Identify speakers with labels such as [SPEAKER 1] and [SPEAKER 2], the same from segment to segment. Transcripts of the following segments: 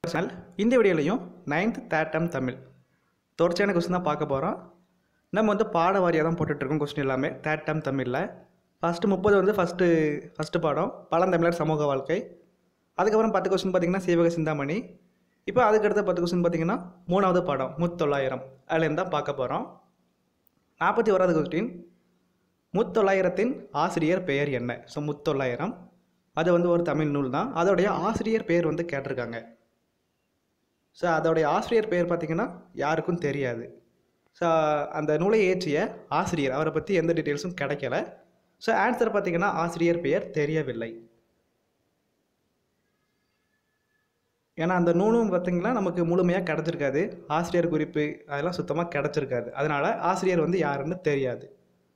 [SPEAKER 1] channel இந்த வீடியோலையும் ninth தேர்டம் Tamil தொடர்ச்சியான கொஸ்டின் தான் பார்க்க போகிறோம் நம்ம வந்து பாட வாரியாக தான் போட்டுட்ருக்கோம் கொஸ்டின் எல்லாமே தேர்டம் தமிழில் ஃபஸ்ட்டு முப்பது வந்து ஃபஸ்ட்டு ஃபஸ்ட்டு பாடம் பழந்தமிழர் சமூக வாழ்க்கை அதுக்கப்புறம் பத்து கொஸ்டின் பார்த்தீங்கன்னா சீவக சிந்தாமணி இப்போ அதுக்கடுத்த பத்து கொஸ்டின் பார்த்தீங்கன்னா மூணாவது பாடம் முத்தொள்ளாயிரம் அதுலேருந்து தான் பார்க்க போகிறோம் நாற்பத்தி ஓராவது கொஸ்டின் முத்தொள்ளாயிரத்தின் ஆசிரியர் பெயர் என்ன ஸோ முத்தொள்ளாயிரம் அது வந்து ஒரு தமிழ் நூல் தான் அதோடைய ஆசிரியர் பெயர் வந்து கேட்டிருக்காங்க ஸோ அதோடைய ஆசிரியர் பெயர் பார்த்திங்கன்னா யாருக்கும் தெரியாது ஸோ அந்த நூலை இயற்றிய ஆசிரியர் அவரை பற்றி எந்த டீட்டெயில்ஸும் கிடைக்கல ஸோ ஆன்சர் பார்த்திங்கன்னா ஆசிரியர் பெயர் தெரியவில்லை ஏன்னா அந்த நூலும் பார்த்திங்கன்னா நமக்கு முழுமையாக கிடச்சிருக்காது ஆசிரியர் குறிப்பு அதெல்லாம் சுத்தமாக கிடச்சிருக்காது அதனால் ஆசிரியர் வந்து யாருன்னு தெரியாது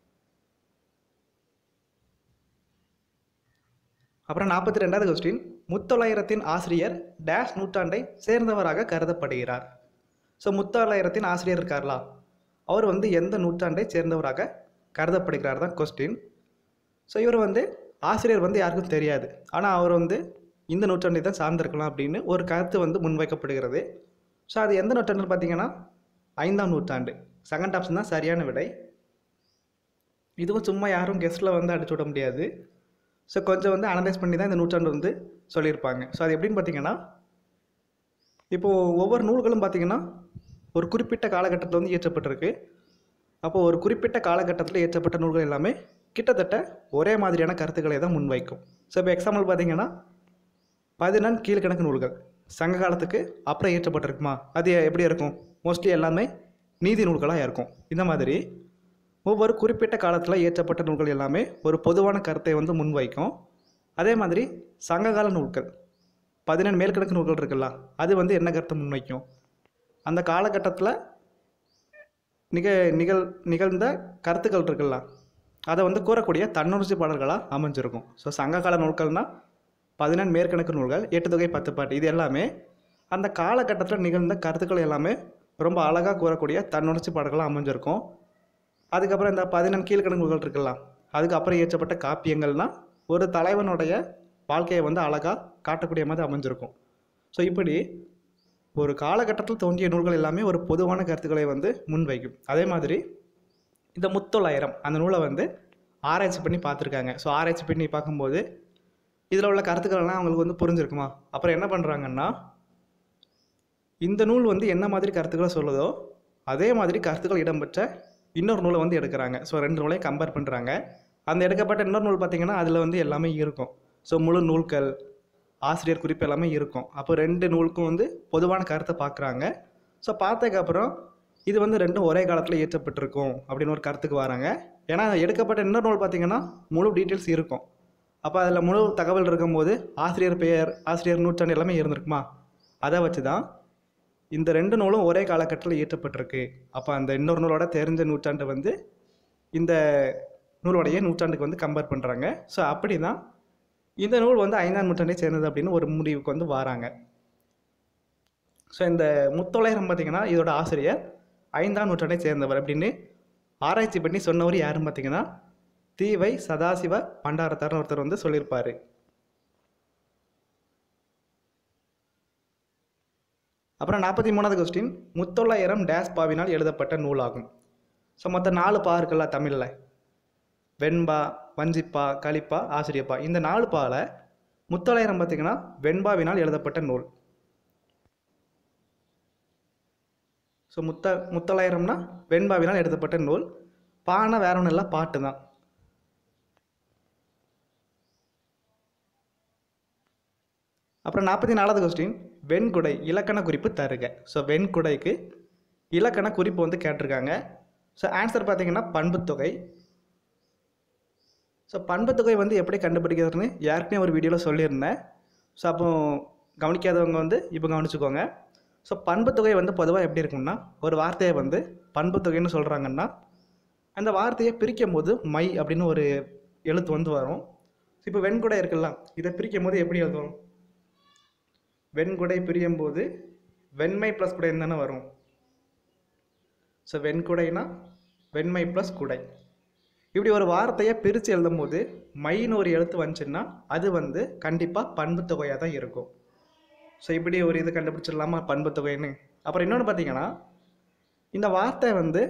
[SPEAKER 1] அப்புறம் நாற்பத்தி ரெண்டாவது கொஸ்டின் முத்தொள்ளாயிரத்தின் ஆசிரியர் டேஷ் நூற்றாண்டை சேர்ந்தவராக கருதப்படுகிறார் ஸோ முத்தொள்ளாயிரத்தின் ஆசிரியர் இருக்கார்லா அவர் வந்து எந்த நூற்றாண்டை சேர்ந்தவராக கருதப்படுகிறார் தான் கொஸ்டின் ஸோ இவர் வந்து ஆசிரியர் வந்து யாருக்கும் தெரியாது ஆனால் அவர் வந்து இந்த நூற்றாண்டை தான் சார்ந்திருக்கலாம் அப்படின்னு ஒரு கருத்து வந்து முன்வைக்கப்படுகிறது ஸோ அது எந்த நூற்றாண்டுன்னு பார்த்தீங்கன்னா ஐந்தாம் நூற்றாண்டு செகண்ட் ஆப்ஷன் தான் சரியான விடை இதுவும் சும்மா யாரும் கெஸ்ட்டில் வந்து அடிச்சு விட முடியாது ஸோ கொஞ்சம் வந்து அனலைஸ் பண்ணி தான் இந்த நூற்றாண்டு வந்து சொல்லியிருப்பாங்க ஸோ அது எப்படின்னு பார்த்தீங்கன்னா இப்போது ஒவ்வொரு நூல்களும் பார்த்தீங்கன்னா ஒரு குறிப்பிட்ட காலகட்டத்தில் வந்து இயற்றப்பட்டிருக்கு அப்போது ஒரு குறிப்பிட்ட காலகட்டத்தில் இயற்றப்பட்ட நூல்கள் எல்லாமே கிட்டத்தட்ட ஒரே மாதிரியான கருத்துக்களை தான் முன்வைக்கும் ஸோ இப்போ எக்ஸாம்பிள் பார்த்தீங்கன்னா பதினெண் கீழ்கணக்கு நூல்கள் சங்க காலத்துக்கு அப்புறம் இயற்றப்பட்டிருக்குமா அது எப்படி இருக்கும் மோஸ்ட்லி எல்லாமே நீதி நூல்களாக இருக்கும் இந்த மாதிரி ஒவ்வொரு குறிப்பிட்ட காலத்தில் இயற்றப்பட்ட நூல்கள் எல்லாமே ஒரு பொதுவான கருத்தை வந்து முன்வைக்கும் அதே மாதிரி சங்ககால நூல்கள் பதினெண்டு மேல்கணக்கு நூல்கள் இருக்குல்ல அது வந்து என்ன கருத்தை முன்வைக்கும் அந்த காலகட்டத்தில் நிக நிகழ் நிகழ்ந்த கருத்துக்கள் இருக்குல்ல அதை வந்து கூறக்கூடிய தன்னுணர்ச்சி பாடல்களாக அமைஞ்சிருக்கும் ஸோ சங்ககால நூல்கள்னால் பதினெண்டு மேற்கணக்கு நூல்கள் எட்டு தொகை பத்து பாட்டு இது எல்லாமே அந்த காலகட்டத்தில் நிகழ்ந்த கருத்துக்கள் எல்லாமே ரொம்ப அழகாக கூறக்கூடிய தன்னுணர்ச்சி பாடல்களாக அமைஞ்சிருக்கும் அதுக்கப்புறம் இந்த பதினெண்டு கீழ்கணக்கு நூல்கள் இருக்கலாம் அதுக்கப்புறம் இயற்றப்பட்ட காப்பியங்கள்னால் ஒரு தலைவனுடைய வாழ்க்கையை வந்து அழகாக காட்டக்கூடிய மாதிரி அமைஞ்சிருக்கும் ஸோ இப்படி ஒரு காலகட்டத்தில் தோன்றிய நூல்கள் எல்லாமே ஒரு பொதுவான கருத்துக்களை வந்து முன்வைக்கும் அதே மாதிரி இந்த முத்தொள்ளாயிரம் அந்த நூலை வந்து ஆராய்ச்சி பண்ணி பார்த்துருக்காங்க ஸோ ஆராய்ச்சி பண்ணி பார்க்கும்போது இதில் உள்ள கருத்துக்கள்லாம் அவங்களுக்கு வந்து புரிஞ்சிருக்குமா அப்புறம் என்ன பண்ணுறாங்கன்னா இந்த நூல் வந்து என்ன மாதிரி கருத்துக்களை சொல்லுதோ அதே மாதிரி கருத்துக்கள் இடம்பெற்ற இன்னொரு நூலை வந்து எடுக்கிறாங்க ஸோ ரெண்டு நூலையும் கம்பேர் பண்ணுறாங்க அந்த எடுக்கப்பட்ட இன்னொரு நூல் பார்த்திங்கன்னா அதில் வந்து எல்லாமே இருக்கும் ஸோ முழு நூல்கள் ஆசிரியர் குறிப்பு எல்லாமே இருக்கும் அப்போ ரெண்டு நூலுக்கும் வந்து பொதுவான கருத்தை பார்க்குறாங்க ஸோ பார்த்ததுக்கப்புறம் இது வந்து ரெண்டும் ஒரே காலத்தில் இயற்றப்பட்டிருக்கும் அப்படின்னு ஒரு கருத்துக்கு வராங்க ஏன்னா எடுக்கப்பட்ட இன்னொரு நூல் பார்த்திங்கன்னா முழு டீட்டெயில்ஸ் இருக்கும் அப்போ அதில் முழு தகவல் இருக்கும்போது ஆசிரியர் பெயர் ஆசிரியர் நூற்றாண்டு எல்லாமே இருந்திருக்குமா அதை வச்சு தான் இந்த ரெண்டு நூலும் ஒரே காலகட்டத்தில் இயற்றப்பட்டிருக்கு அப்போ அந்த இன்னொரு நூலோட தெரிஞ்ச நூற்றாண்டு வந்து இந்த நூலோடைய நூற்றாண்டுக்கு வந்து கம்பேர் பண்ணுறாங்க ஸோ அப்படி தான் இந்த நூல் வந்து ஐந்தாம் நூற்றாண்டை சேர்ந்தது அப்படின்னு ஒரு முடிவுக்கு வந்து வராங்க ஸோ இந்த முத்தொள்ளாயிரம் பார்த்திங்கன்னா இதோட ஆசிரியர் ஐந்தாம் நூற்றாண்டை சேர்ந்தவர் அப்படின்னு ஆராய்ச்சி பண்ணி சொன்னவர் யாருன்னு பார்த்தீங்கன்னா தீவை சதாசிவ பண்டாரத்தார்னு ஒருத்தர் வந்து சொல்லியிருப்பார் அப்புறம் நாற்பத்தி மூணாவது கொஸ்டின் முத்தொள்ளாயிரம் டேஸ் பாவினால் எழுதப்பட்ட நூலாகும் ஸோ மொத்த நாலு பா இருக்குல்ல தமிழில் வெண்பா வஞ்சிப்பா களிப்பா ஆசிரியப்பா இந்த நாலு பால முத்தொள்ளாயிரம் பார்த்திங்கன்னா வெண்பாவினால் எழுதப்பட்ட நூல் ஸோ முத்த முத்தொள்ளாயிரம்னா வெண்பாவினால் எழுதப்பட்ட நூல் பானா வேற ஒன்றும் இல்லை பாட்டு தான் அப்புறம் நாற்பத்தி நாலாவது கொஸ்டின் வெண்குடை இலக்கண குறிப்பு தருக ஸோ வெண்குடைக்கு இலக்கண குறிப்பு வந்து கேட்டிருக்காங்க ஸோ ஆன்சர் பார்த்தீங்கன்னா பண்புத்தொகை ஸோ பண்புத்தொகை வந்து எப்படி கண்டுபிடிக்கிறதுன்னு ஏற்கனவே ஒரு வீடியோவில் சொல்லியிருந்தேன் ஸோ அப்போ கவனிக்காதவங்க வந்து இப்போ கவனிச்சுக்கோங்க ஸோ பண்புத்தொகை வந்து பொதுவாக எப்படி இருக்கும்னா ஒரு வார்த்தையை வந்து பண்புத்தொகைன்னு சொல்கிறாங்கன்னா அந்த வார்த்தையை பிரிக்கும் போது மை அப்படின்னு ஒரு எழுத்து வந்து வரும் இப்போ வெண்குடை இருக்குல்ல இதை பிரிக்கும் போது எப்படி எழுதுவோம் வெண்குடை பிரியும் போது வெண்மை ப்ளஸ் குடை தானே வரும் ஸோ வெண்குடைனா வெண்மை ப்ளஸ் குடை இப்படி ஒரு வார்த்தையை பிரித்து எழுதும்போது மைன்னு ஒரு எழுத்து வந்துச்சுன்னா அது வந்து கண்டிப்பாக பண்பு தொகையாக தான் இருக்கும் ஸோ இப்படி ஒரு இது கண்டுபிடிச்சிடலாமா பண்பு தொகைன்னு அப்புறம் இன்னொன்று பார்த்தீங்கன்னா இந்த வார்த்தை வந்து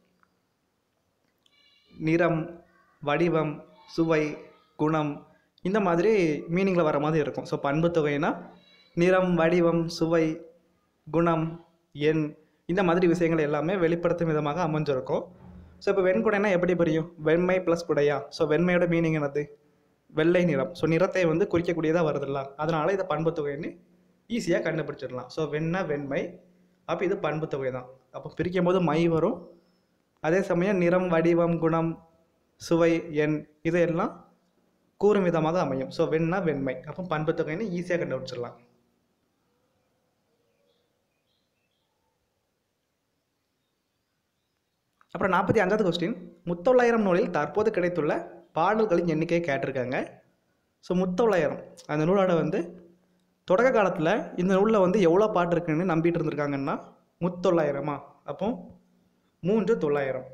[SPEAKER 1] நிறம் வடிவம் சுவை குணம் இந்த மாதிரி மீனிங்கில் வர மாதிரி இருக்கும் ஸோ பண்பு தொகைனா நிறம் வடிவம் சுவை குணம் எண் இந்த மாதிரி விஷயங்கள் எல்லாமே வெளிப்படுத்தும் விதமாக அமைஞ்சிருக்கும் ஸோ இப்போ வெண்குடைனா எப்படி புரியும் வெண்மை ப்ளஸ் குடையா ஸோ வெண்மையோட மீனிங் என்னது வெள்ளை நிறம் ஸோ நிறத்தை வந்து குறிக்கக்கூடியதாக வருதுல்ல அதனால் இதை பண்பு தொகைன்னு ஈஸியாக கண்டுபிடிச்சிடலாம் ஸோ வெண்ணா வெண்மை அப்போ இது பண்பு தொகை தான் அப்போ பிரிக்கும் போது மை வரும் அதே சமயம் நிறம் வடிவம் குணம் சுவை எண் இதையெல்லாம் கூறும் விதமாக அமையும் ஸோ வெண்ணா வெண்மை அப்போ பண்பு தொகைன்னு ஈஸியாக கண்டுபிடிச்சிடலாம் அப்புறம் நாற்பத்தி அஞ்சாவது கொஸ்டின் முத்தொள்ளாயிரம் நூலில் தற்போது கிடைத்துள்ள பாடல்களின் எண்ணிக்கையை கேட்டிருக்காங்க ஸோ முத்தொள்ளாயிரம் அந்த நூலோட வந்து தொடக்க காலத்தில் இந்த நூலில் வந்து எவ்வளோ பாட்டு இருக்குன்னு நம்பிட்டு இருந்திருக்காங்கன்னா முத்தொள்ளாயிரமா அப்போ மூன்று தொள்ளாயிரம்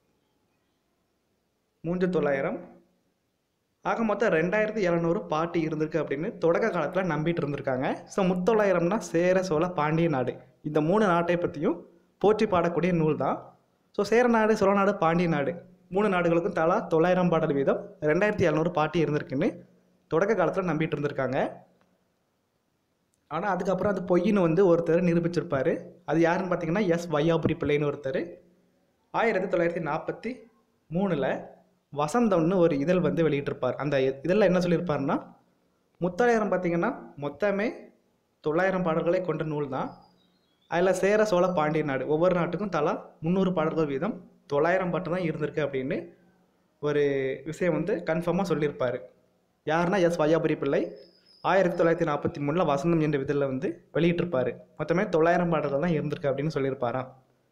[SPEAKER 1] மூன்று தொள்ளாயிரம் ஆக மொத்தம் ரெண்டாயிரத்தி எழுநூறு பாட்டு இருந்திருக்கு அப்படின்னு தொடக்க காலத்தில் நம்பிட்டு இருந்திருக்காங்க ஸோ முத்தொள்ளாயிரம்னா சேர சோழ பாண்டிய நாடு இந்த மூணு நாட்டை பற்றியும் போற்றி பாடக்கூடிய நூல் தான் ஸோ சேர நாடு சோழ நாடு பாண்டிய நாடு மூணு நாடுகளுக்கும் தலா தொள்ளாயிரம் பாடல் வீதம் ரெண்டாயிரத்தி எழுநூறு பாட்டு இருந்திருக்குன்னு தொடக்க காலத்தில் நம்பிட்டு இருந்திருக்காங்க ஆனால் அதுக்கப்புறம் அது பொய்ன்னு வந்து ஒருத்தர் நிரூபிச்சிருப்பாரு அது யாருன்னு பார்த்தீங்கன்னா எஸ் வையாபுரி பிள்ளைன்னு ஒருத்தர் ஆயிரத்தி தொள்ளாயிரத்தி நாற்பத்தி மூணில் வசந்தம்னு ஒரு இதழ் வந்து வெளியிட்டிருப்பார் அந்த இதழில் என்ன சொல்லியிருப்பாருன்னா முத்தாயிரம் பார்த்தீங்கன்னா மொத்தமே தொள்ளாயிரம் பாடல்களை கொண்ட நூல் தான் அதில் சேர சோழ பாண்டிய நாடு ஒவ்வொரு நாட்டுக்கும் தலா முந்நூறு பாடல்கள் வீதம் தொள்ளாயிரம் பாட்டு தான் இருந்திருக்கு அப்படின்னு ஒரு விஷயம் வந்து கன்ஃபார்மாக சொல்லியிருப்பார் யாருன்னா எஸ் வையாபுரி பிள்ளை ஆயிரத்தி தொள்ளாயிரத்தி நாற்பத்தி மூணில் வசந்தம் என்ற இதழில் வந்து வெளியிட்டிருப்பார் மொத்தமே தொள்ளாயிரம் பாடல்கள் தான் இருந்திருக்கு அப்படின்னு சொல்லியிருப்பாராம்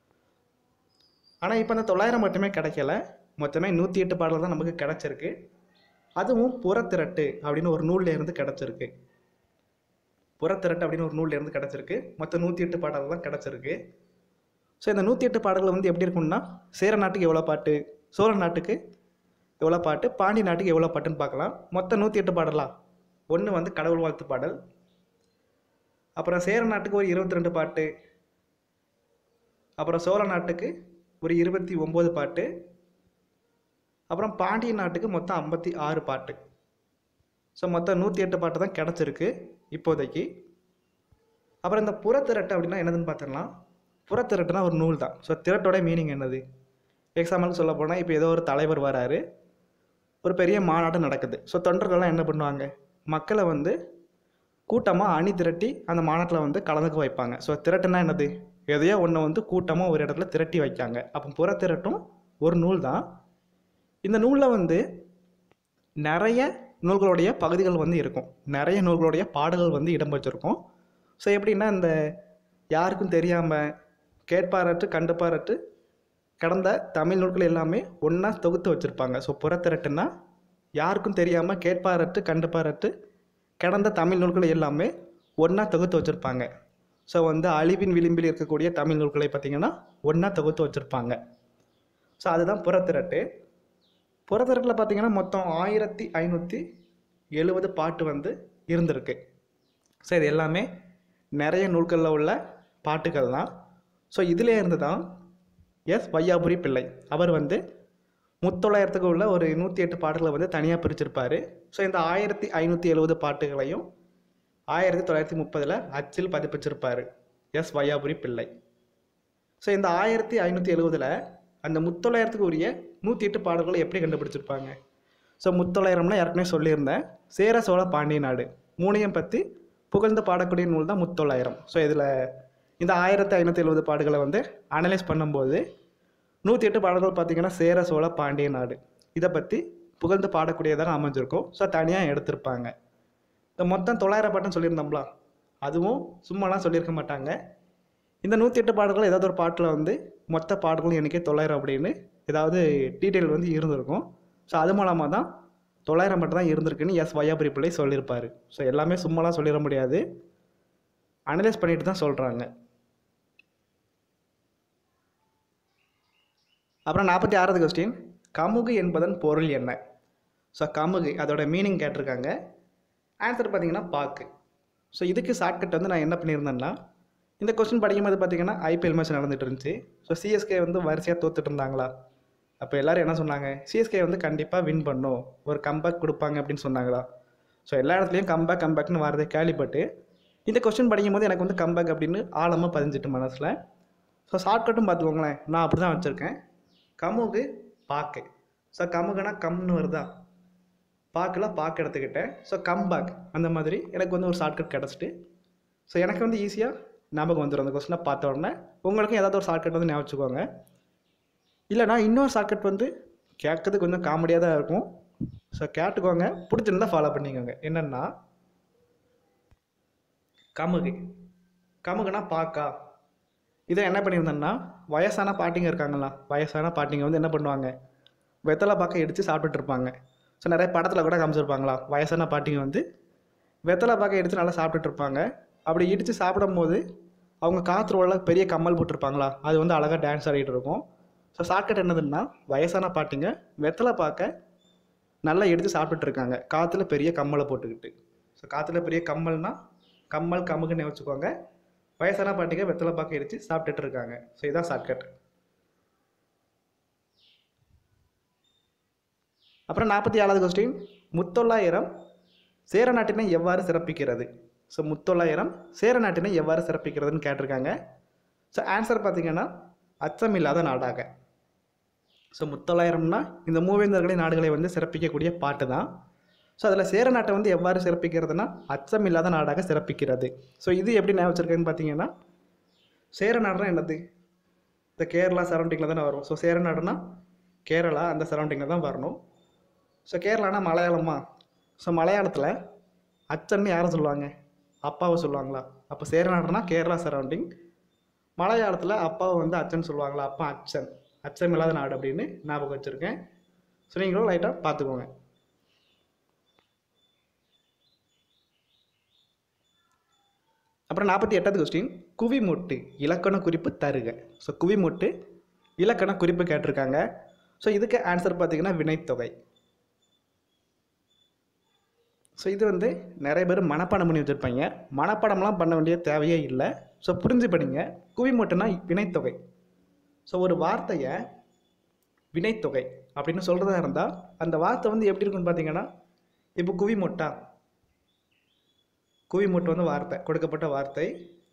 [SPEAKER 1] ஆனால் இப்போ அந்த தொள்ளாயிரம் மட்டுமே கிடைக்கல மொத்தமே நூற்றி எட்டு பாடல் தான் நமக்கு கிடச்சிருக்கு அதுவும் புறத்திரட்டு அப்படின்னு ஒரு நூல்ல இருந்து கிடச்சிருக்கு புறத்திரட்டு அப்படின்னு ஒரு நூல்ல இருந்து கிடச்சிருக்கு மொத்தம் நூற்றி எட்டு பாடல்கள் தான் கிடச்சிருக்கு ஸோ இந்த நூற்றி எட்டு பாடல்கள் வந்து எப்படி இருக்கும்னா சேர நாட்டுக்கு எவ்வளோ பாட்டு சோழ நாட்டுக்கு எவ்வளோ பாட்டு பாண்டி நாட்டுக்கு எவ்வளோ பாட்டுன்னு பார்க்கலாம் மொத்தம் நூற்றி எட்டு பாடலா ஒன்று வந்து கடவுள் வாழ்த்து பாடல் அப்புறம் சேர நாட்டுக்கு ஒரு இருபத்தி ரெண்டு பாட்டு அப்புறம் சோழ நாட்டுக்கு ஒரு இருபத்தி ஒம்பது பாட்டு அப்புறம் பாண்டிய நாட்டுக்கு மொத்தம் ஐம்பத்தி ஆறு பாட்டு ஸோ மொத்தம் நூற்றி எட்டு பாட்டு தான் கிடச்சிருக்கு இப்போதைக்கு அப்புறம் இந்த புறத்திரட்டு அப்படின்னா என்னதுன்னு பார்த்துடலாம் புறத்திரட்டுனா ஒரு நூல் தான் ஸோ திரட்டோட மீனிங் என்னது எக்ஸாம்பிளுக்கு சொல்ல போனால் இப்போ ஏதோ ஒரு தலைவர் வராரு ஒரு பெரிய மாநாடு நடக்குது ஸோ தொண்டர்கள்லாம் என்ன பண்ணுவாங்க மக்களை வந்து கூட்டமாக அணி திரட்டி அந்த மாநாட்டில் வந்து கலந்துக்க வைப்பாங்க ஸோ திரட்டுனா என்னது எதையோ ஒன்று வந்து கூட்டமாக ஒரு இடத்துல திரட்டி வைக்காங்க அப்போ புறத்திரட்டும் ஒரு நூல் தான் இந்த நூலில் வந்து நிறைய நூல்களுடைய பகுதிகள் வந்து இருக்கும் நிறைய நூல்களுடைய பாடல்கள் வந்து இடம் வச்சிருக்கும் ஸோ எப்படின்னா இந்த யாருக்கும் தெரியாமல் கேட்பாரற்று கண்டுப்பாரற்று கடந்த தமிழ் நூல்கள் எல்லாமே ஒன்றா தொகுத்து வச்சுருப்பாங்க ஸோ புறத்திரட்டுன்னா யாருக்கும் தெரியாமல் கேட்பாரற்று கண்டுப்பாரற்று கடந்த தமிழ் நூல்கள் எல்லாமே ஒன்றா தொகுத்து வச்சுருப்பாங்க ஸோ வந்து அழிவின் விளிம்பில் இருக்கக்கூடிய தமிழ் நூல்களை பார்த்திங்கன்னா ஒன்றா தொகுத்து வச்சுருப்பாங்க ஸோ அதுதான் புறத்திரட்டு புறத்திரட்டில் பார்த்தீங்கன்னா மொத்தம் ஆயிரத்தி ஐநூற்றி எழுபது பாட்டு வந்து இருந்திருக்கு ஸோ இது எல்லாமே நிறைய நூல்களில் உள்ள பாட்டுகள் தான் ஸோ இதிலே இருந்து தான் எஸ் வையாபுரி பிள்ளை அவர் வந்து முத்தொள்ளாயிரத்துக்கு உள்ள ஒரு நூற்றி எட்டு பாட்டுகளை வந்து தனியாக பிரிச்சிருப்பார் ஸோ இந்த ஆயிரத்தி ஐநூற்றி எழுபது பாட்டுகளையும் ஆயிரத்தி தொள்ளாயிரத்தி முப்பதில் அச்சில் பதிப்பிச்சிருப்பார் எஸ் வையாபுரி பிள்ளை ஸோ இந்த ஆயிரத்தி ஐநூற்றி எழுபதில் அந்த முத்தொள்ளாயிரத்துக்கு உரிய நூற்றி எட்டு பாடல்களை எப்படி கண்டுபிடிச்சிருப்பாங்க ஸோ முத்தொள்ளாயிரம்னா ஏற்கனவே சொல்லியிருந்தேன் சேர சோழ பாண்டிய நாடு மூணையும் பற்றி புகழ்ந்து பாடக்கூடிய நூல் தான் முத்தொள்ளாயிரம் ஸோ இதில் இந்த ஆயிரத்தி ஐநூற்றி எழுபது பாடுகளை வந்து அனலைஸ் பண்ணும்போது நூற்றி எட்டு பாடல்கள் பார்த்தீங்கன்னா சேர சோழ பாண்டிய நாடு இதை பற்றி புகழ்ந்து பாடக்கூடியதாக அமைஞ்சிருக்கும் ஸோ தனியாக எடுத்திருப்பாங்க இந்த மொத்தம் தொள்ளாயிரம் பாட்டுன்னு சொல்லியிருந்தோம்ல அதுவும் சும்மாலாம் சொல்லியிருக்க மாட்டாங்க இந்த நூற்றி எட்டு பாடல்கள் ஏதாவது ஒரு பாட்டில் வந்து மொத்த பாடல்கள் எண்ணிக்கை தொள்ளாயிரம் அப்படின்னு ஏதாவது டீட்டெயில் வந்து இருந்திருக்கும் ஸோ அது மூலமாக தான் தொள்ளாயிரம் மட்டும் தான் இருந்திருக்குன்னு எஸ் வையாபுரி பிள்ளை சொல்லியிருப்பார் ஸோ எல்லாமே சும்மாலாம் சொல்லிட முடியாது அனலைஸ் பண்ணிட்டு தான் சொல்கிறாங்க அப்புறம் நாற்பத்தி ஆறாவது கொஸ்டின் கமுகு என்பதன் பொருள் என்ன ஸோ கமுகு அதோட மீனிங் கேட்டிருக்காங்க ஆன்சர் பார்த்தீங்கன்னா பாக்கு ஸோ இதுக்கு ஷார்ட்கட் வந்து நான் என்ன பண்ணியிருந்தேன்னா இந்த கொஸ்டின் படிக்கும்போது பார்த்தீங்கன்னா ஐபிஎல் மேட்ச் நடந்துட்டு இருந்துச்சு ஸோ சிஎஸ்கே வந்து வரிசையாக தோத்துட்டு இருந்தாங்களா அப்போ எல்லாரும் என்ன சொன்னாங்க சிஎஸ்கே வந்து கண்டிப்பாக வின் பண்ணும் ஒரு கம்பேக் கொடுப்பாங்க அப்படின்னு சொன்னாங்களா ஸோ எல்லா இடத்துலையும் கம்பேக் கம்பேக்னு வரதை கேள்விப்பட்டு இந்த கொஸ்டின் படிக்கும்போது எனக்கு வந்து கம்பேக் அப்படின்னு ஆழமாக பதிஞ்சிட்டு மனசில் ஸோ ஷார்ட்கட்டும் பார்த்துக்கோங்களேன் நான் அப்படி தான் வச்சுருக்கேன் கமுகு பாக்கு ஸோ கமுகுனா கம்னு வருதா பாக்கில் பாக்கு எடுத்துக்கிட்டேன் ஸோ கம்பேக் அந்த மாதிரி எனக்கு வந்து ஒரு ஷார்ட்கட் கிடச்சிட்டு ஸோ எனக்கு வந்து ஈஸியாக ஞாபகம் வந்துடும் அந்த கொஸ்டினை பார்த்த உடனே உங்களுக்கும் ஏதாவது ஒரு ஷார்ட்கட் வந்து ஞாபகம் வச்சுக்கோங்க இல்லைனா இன்னொரு ஷார்ட்கட் வந்து கேட்கறது கொஞ்சம் காமெடியாக தான் இருக்கும் ஸோ கேட்டுக்கோங்க பிடிச்சிருந்தா ஃபாலோ பண்ணிக்கோங்க என்னென்னா கமுகு கமுகுனா பாக்கா இதை என்ன பண்ணியிருந்தேன்னா வயசான பாட்டிங்க இருக்காங்களா வயசான பாட்டிங்க வந்து என்ன பண்ணுவாங்க வெத்தலை பாக்கை இடித்து சாப்பிட்டுட்டு இருப்பாங்க ஸோ நிறைய படத்தில் கூட காமிச்சிருப்பாங்களா வயசான பாட்டிங்க வந்து வெத்தலை பாக்கை எடுத்து நல்லா சாப்பிட்டுட்டு இருப்பாங்க அப்படி இடித்து சாப்பிடும்போது அவங்க காற்று உள்ள பெரிய கம்மல் போட்டிருப்பாங்களா அது வந்து அழகாக டான்ஸ் ஆடிட்டு இருக்கும் ஸோ ஷார்ட்கட் என்னதுன்னா வயசான பாட்டிங்க வெத்தலை பாக்க நல்லா எடுத்து சாப்பிட்டுட்டு இருக்காங்க காற்றுல பெரிய கம்மலை போட்டுக்கிட்டு ஸோ காற்றுல பெரிய கம்மல்னா கம்மல் கமுகுன்னு வச்சுக்கோங்க வயசான பாட்டிங்க வெத்தலை பாக்க இடித்து சாப்பிட்டுட்டு இருக்காங்க ஸோ இதான் ஷார்ட்கட் அப்புறம் நாற்பத்தி ஏழாவது கொஸ்டின் முத்தொள்ளாயிரம் சேர நாட்டினை எவ்வாறு சிறப்பிக்கிறது ஸோ முத்தொள்ளாயிரம் சேர நாட்டினை எவ்வாறு சிறப்பிக்கிறதுன்னு கேட்டிருக்காங்க ஸோ ஆன்சர் பார்த்தீங்கன்னா அச்சமில்லாத நாடாக ஸோ முத்தொள்ளாயிரம்னா இந்த மூவேந்தர்களின் நாடுகளை வந்து சிறப்பிக்கக்கூடிய பாட்டு தான் ஸோ அதில் சேர நாட்டை வந்து எவ்வாறு சிறப்பிக்கிறதுனா அச்சமில்லாத நாடாக சிறப்பிக்கிறது ஸோ இது எப்படி நான் வச்சுருக்கேன்னு பார்த்தீங்கன்னா சேர நாடுனா என்னது இந்த கேரளா சரௌண்டிங்கில் தானே வரும் ஸோ சேர நாடுனா கேரளா அந்த சரௌண்டிங்கில் தான் வரணும் ஸோ கேரளானா மலையாளமா ஸோ மலையாளத்தில் அச்சன்னு யாரை சொல்லுவாங்க அப்பாவை சொல்லுவாங்களா அப்போ சேரநாடுனா கேரளா சரௌண்டிங் மலையாளத்தில் அப்பாவை வந்து அச்சன் சொல்லுவாங்களா அப்பா அச்சன் அச்சம் இல்லாத நாடு அப்படின்னு ஞாபகம் வச்சுருக்கேன் ஸோ நீங்களும் லைட்டாக பார்த்துக்கோங்க அப்புறம் நாற்பத்தி எட்டாவது கொஸ்டின் குவிமொட்டு இலக்கண குறிப்பு தருக ஸோ குவிமொட்டு இலக்கண குறிப்பு கேட்டிருக்காங்க ஸோ இதுக்கு ஆன்சர் பார்த்தீங்கன்னா வினைத்தொகை ஸோ இது வந்து நிறைய பேர் மனப்பாடம் பண்ணி வச்சுருப்பாங்க மனப்பாடம்லாம் பண்ண வேண்டிய தேவையே இல்லை ஸோ புரிஞ்சு படிங்க குவிமொட்டுனா வினைத்தொகை ஸோ ஒரு வார்த்தையை வினைத்தொகை அப்படின்னு சொல்கிறதா இருந்தால் அந்த வார்த்தை வந்து எப்படி இருக்குன்னு பார்த்தீங்கன்னா இப்போ குவிமொட்டா குவிமொட்டு வந்து வார்த்தை கொடுக்கப்பட்ட வார்த்தை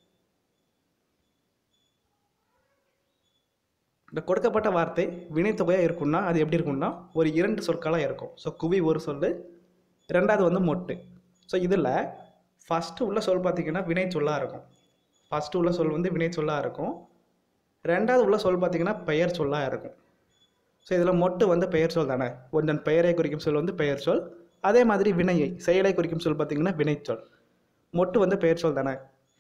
[SPEAKER 1] இந்த கொடுக்கப்பட்ட வார்த்தை வினைத்தொகையாக இருக்கும்னா அது எப்படி இருக்கும்னா ஒரு இரண்டு சொற்களாக இருக்கும் ஸோ குவி ஒரு சொல் ரெண்டாவது வந்து மொட்டு ஸோ இதில் ஃபஸ்ட்டு உள்ள சொல் பார்த்திங்கன்னா வினை சொல்லாக இருக்கும் ஃபஸ்ட்டு உள்ள சொல் வந்து வினை சொல்லாக இருக்கும் ரெண்டாவது உள்ள சொல் பார்த்திங்கன்னா பெயர் சொல்லாக இருக்கும் ஸோ இதில் மொட்டு வந்து பெயர் சொல் தானே ஒன்றன் பெயரை குறிக்கும் சொல் வந்து பெயர் சொல் அதே மாதிரி வினையை செயலை குறிக்கும் சொல் பார்த்திங்கன்னா வினைச்சொல் மொட்டு வந்து பெயர் சொல் தானே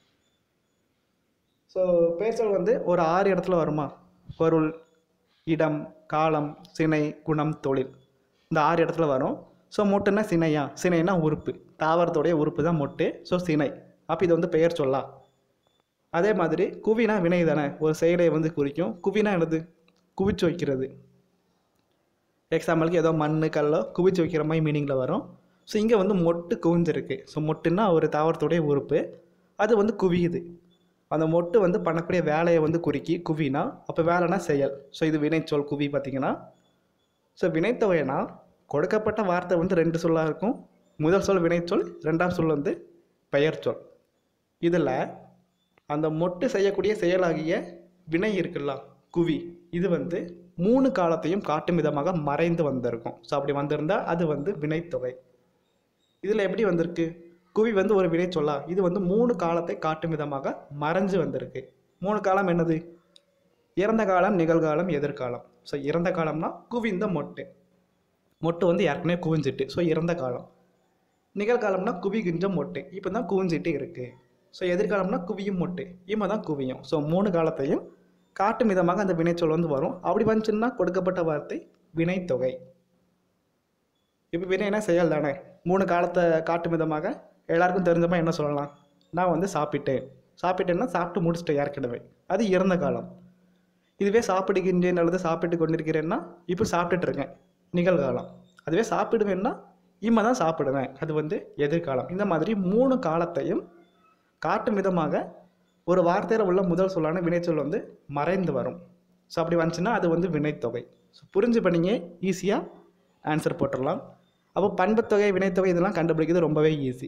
[SPEAKER 1] ஸோ பெயர் சொல் வந்து ஒரு ஆறு இடத்துல வருமா பொருள் இடம் காலம் சினை குணம் தொழில் இந்த ஆறு இடத்துல வரும் ஸோ மொட்டுன்னா சினையா சினைனா உறுப்பு தாவரத்தோடைய உறுப்பு தான் மொட்டு ஸோ சினை அப்போ இது வந்து பெயர் சொல்லா அதே மாதிரி குவினா வினை தானே ஒரு செயலை வந்து குறிக்கும் குவினா என்னது குவிச்சு வைக்கிறது எக்ஸாம்பிளுக்கு ஏதோ மண் கல்லோ குவிச்சு வைக்கிற மாதிரி மீனிங்கில் வரும் ஸோ இங்கே வந்து மொட்டு குவிஞ்சிருக்கு ஸோ மொட்டுன்னா ஒரு தாவரத்துடைய உறுப்பு அது வந்து குவியுது அந்த மொட்டு வந்து பண்ணக்கூடிய வேலையை வந்து குறிக்கி குவினா அப்போ வேலைனா செயல் ஸோ இது வினைச்சொல் குவி பார்த்தீங்கன்னா ஸோ வினைத்தொகைனா கொடுக்கப்பட்ட வார்த்தை வந்து ரெண்டு சொல்லாக இருக்கும் முதல் சொல் வினைச்சொல் ரெண்டாம் சொல் வந்து பெயர் சொல் இதில் அந்த மொட்டு செய்யக்கூடிய செயலாகிய வினை இருக்குல்ல குவி இது வந்து மூணு காலத்தையும் காட்டும் விதமாக மறைந்து வந்திருக்கும் ஸோ அப்படி வந்திருந்தால் அது வந்து வினைத்தொகை இதில் எப்படி வந்திருக்கு குவி வந்து ஒரு வினை சொல்லா இது வந்து மூணு காலத்தை காட்டும் விதமாக மறைஞ்சு வந்திருக்கு மூணு காலம் என்னது இறந்த காலம் நிகழ்காலம் எதிர்காலம் ஸோ இறந்த காலம்னா குவிந்த மொட்டு மொட்டு வந்து ஏற்கனவே குவிஞ்சிட்டு ஸோ இறந்த காலம் நிகழ்காலம்னா குவிகின்ற மொட்டு இப்போ தான் குவிஞ்சிட்டு இருக்குது ஸோ எதிர்காலம்னா குவியும் மொட்டு இப்போ தான் குவியும் ஸோ மூணு காலத்தையும் காட்டும் விதமாக அந்த வினைச்சொல் வந்து வரும் அப்படி வந்துச்சுன்னா கொடுக்கப்பட்ட வார்த்தை வினைத்தொகை இப்போ வினைனா செயல் தானே மூணு காலத்தை காட்டும் விதமாக எல்லாருக்கும் தெரிஞ்சமா என்ன சொல்லலாம் நான் வந்து சாப்பிட்டேன் சாப்பிட்டேன்னா சாப்பிட்டு முடிச்சிட்டேன் ஏற்கனவே அது இறந்த காலம் இதுவே சாப்பிடுகின்றேன் அல்லது சாப்பிட்டு கொண்டிருக்கிறேன்னா இப்போ சாப்பிட்டுட்டு இருக்கேன் நிகழ்காலம் அதுவே சாப்பிடுவேன்னா இம்மை தான் சாப்பிடுவேன் அது வந்து எதிர்காலம் இந்த மாதிரி மூணு காலத்தையும் காட்டும் விதமாக ஒரு வார்த்தையில் உள்ள முதல் சொல்லான வினைச்சொல் வந்து மறைந்து வரும் ஸோ அப்படி வந்துச்சுன்னா அது வந்து வினைத்தொகை ஸோ புரிஞ்சு பண்ணிங்க ஈஸியாக ஆன்சர் போட்டுடலாம் அப்போ பண்புத்தொகை வினைத்தொகை இதெல்லாம் கண்டுபிடிக்கிறது ரொம்பவே ஈஸி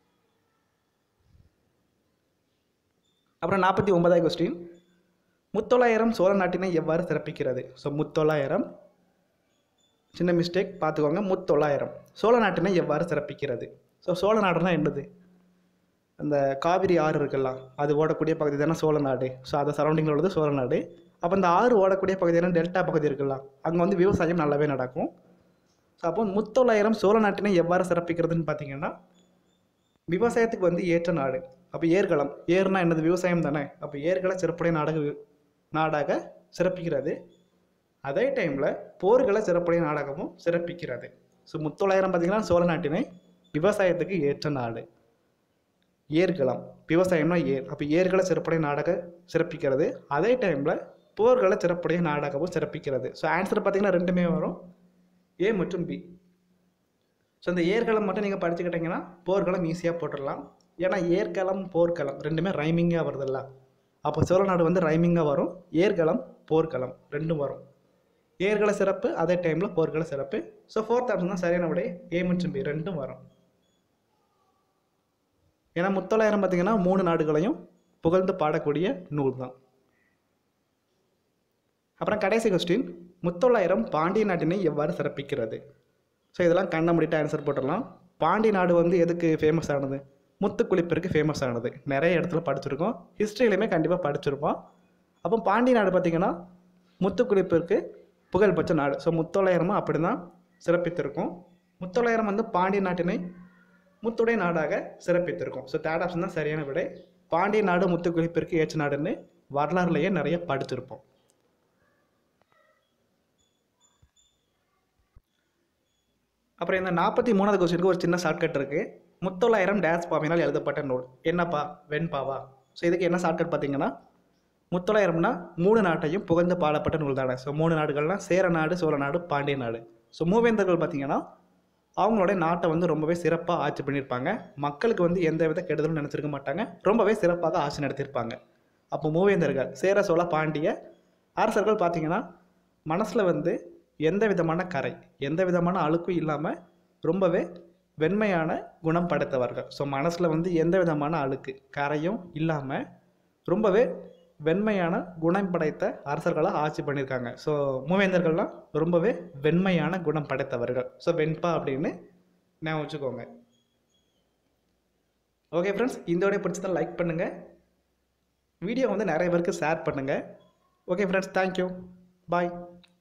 [SPEAKER 1] அப்புறம் நாற்பத்தி ஒன்பதாவது கொஸ்டின் முத்தொள்ளாயிரம் சோழ நாட்டினை எவ்வாறு சிறப்பிக்கிறது ஸோ முத்தொள்ளாயிரம் சின்ன மிஸ்டேக் பார்த்துக்கோங்க முத்தொள்ளாயிரம் சோழ நாட்டினை எவ்வாறு சிறப்பிக்கிறது ஸோ சோழ நாடுனா என்னது அந்த காவிரி ஆறு இருக்குல்லாம் அது ஓடக்கூடிய பகுதி தானே சோழ நாடு ஸோ அதை சரௌண்டிங்கில் உள்ளது சோழ நாடு அப்போ இந்த ஆறு ஓடக்கூடிய பகுதியான டெல்டா பகுதி இருக்குல்ல அங்கே வந்து விவசாயம் நல்லாவே நடக்கும் ஸோ அப்போ முத்தொள்ளாயிரம் சோழ நாட்டினை எவ்வாறு சிறப்பிக்கிறதுன்னு பார்த்தீங்கன்னா விவசாயத்துக்கு வந்து ஏற்ற நாடு அப்போ ஏர்களம் ஏர்னா என்னது விவசாயம் தானே அப்போ ஏர்களை சிறப்புடைய நாடக நாடாக சிறப்பிக்கிறது அதே டைமில் போர்களை சிறப்புடைய நாடகமும் சிறப்பிக்கிறது ஸோ முத்தொள்ளாயிரம் பார்த்தீங்கன்னா சோழ நாட்டினை விவசாயத்துக்கு ஏற்ற நாடு ஏர்களம் விவசாயம்னா ஏர் அப்போ ஏர்களை சிறப்புடைய நாடக சிறப்பிக்கிறது அதே டைமில் போர்களை சிறப்புடைய நாடகமும் சிறப்பிக்கிறது ஸோ ஆன்சர் பார்த்தீங்கன்னா ரெண்டுமே வரும் ஏ மற்றும் பி ஸோ இந்த ஏர்களம் மட்டும் நீங்கள் படிச்சுக்கிட்டீங்கன்னா போர்க்களம் ஈஸியாக போட்டுடலாம் ஏன்னா ஏர்களம் போர்க்களம் ரெண்டுமே ரைமிங்காக வருதுல்ல அப்போ சோழ நாடு வந்து ரைமிங்காக வரும் ஏர்களம் போர்க்களம் ரெண்டும் வரும் ஏர்கள சிறப்பு அதே டைமில் போர்க்கள சிறப்பு ஸோ ஃபோர்த் ஆப்ஷன் தான் சரியான விடை ஏ மற்றும் பி ரெண்டும் வரும் ஏன்னா முத்தொள்ளாயிரம் பார்த்தீங்கன்னா மூணு நாடுகளையும் புகழ்ந்து பாடக்கூடிய நூல் தான் அப்புறம் கடைசி கொஸ்டின் முத்தொள்ளாயிரம் பாண்டிய நாட்டினை எவ்வாறு சிறப்பிக்கிறது ஸோ இதெல்லாம் கண்ணை மூடிட்டு ஆன்சர் போட்டுடலாம் பாண்டி நாடு வந்து எதுக்கு ஃபேமஸ் ஆனது முத்துக்குளிப்பிற்கு ஃபேமஸ் ஆனது நிறைய இடத்துல படிச்சிருக்கோம் ஹிஸ்ட்ரியிலையுமே கண்டிப்பாக படிச்சிருப்போம் அப்போ பாண்டி நாடு பார்த்திங்கன்னா முத்துக்குளிப்பிற்கு புகழ்பெற்ற நாடு ஸோ முத்தொள்ளாயிரமும் அப்படி தான் சிறப்பித்திருக்கும் முத்தொள்ளாயிரம் வந்து பாண்டிய நாட்டினை முத்துடைய நாடாக சிறப்பித்திருக்கும் ஸோ தேர்ட் ஆப்ஷன் தான் சரியான விடை பாண்டிய நாடு முத்துக்குளிப்பிற்கு ஏற்ற நாடுன்னு வரலாறுலேயே நிறைய படிச்சிருப்போம் அப்புறம் இந்த நாற்பத்தி மூணாவது கொஸ்டினுக்கு ஒரு சின்ன ஷார்ட்கட் இருக்குது முத்தொள்ளாயிரம் டேஸ் பாவினால் எழுதப்பட்ட நூல் என்னப்பா வெண்பாவா ஸோ இதுக்கு என்ன ஷார்ட்கட் பார்த்தீங்கன்னா முத்தொள்ளாயிரம்னா மூணு நாட்டையும் புகழ்ந்து பாடப்பட்ட நூல் தானே ஸோ மூணு நாடுகள்லாம் சேர நாடு சோழ நாடு பாண்டிய நாடு ஸோ மூவேந்தர்கள் பார்த்தீங்கன்னா அவங்களுடைய நாட்டை வந்து ரொம்பவே சிறப்பாக ஆட்சி பண்ணியிருப்பாங்க மக்களுக்கு வந்து எந்த வித கெடுதலும் நினச்சிருக்க மாட்டாங்க ரொம்பவே சிறப்பாக ஆட்சி நடத்தியிருப்பாங்க அப்போ மூவேந்தர்கள் சேர சோழ பாண்டிய அரசர்கள் பார்த்தீங்கன்னா மனசில் வந்து எந்த விதமான கரை எந்த விதமான அழுக்கும் இல்லாமல் ரொம்பவே வெண்மையான குணம் படைத்தவர்கள் ஸோ மனசில் வந்து எந்த விதமான அழுக்கு கரையும் இல்லாமல் ரொம்பவே வெண்மையான குணம் படைத்த அரசர்களாக ஆட்சி பண்ணியிருக்காங்க ஸோ மூவேந்தர்கள்லாம் ரொம்பவே வெண்மையான குணம் படைத்தவர்கள் ஸோ வெண்பா அப்படின்னு ஞாபகம் வச்சுக்கோங்க ஓகே ஃப்ரெண்ட்ஸ் இந்த வீடியோ பிடிச்சதை லைக் பண்ணுங்கள் வீடியோ வந்து நிறைய பேருக்கு ஷேர் பண்ணுங்கள் ஓகே ஃப்ரெண்ட்ஸ் தேங்க்யூ பாய்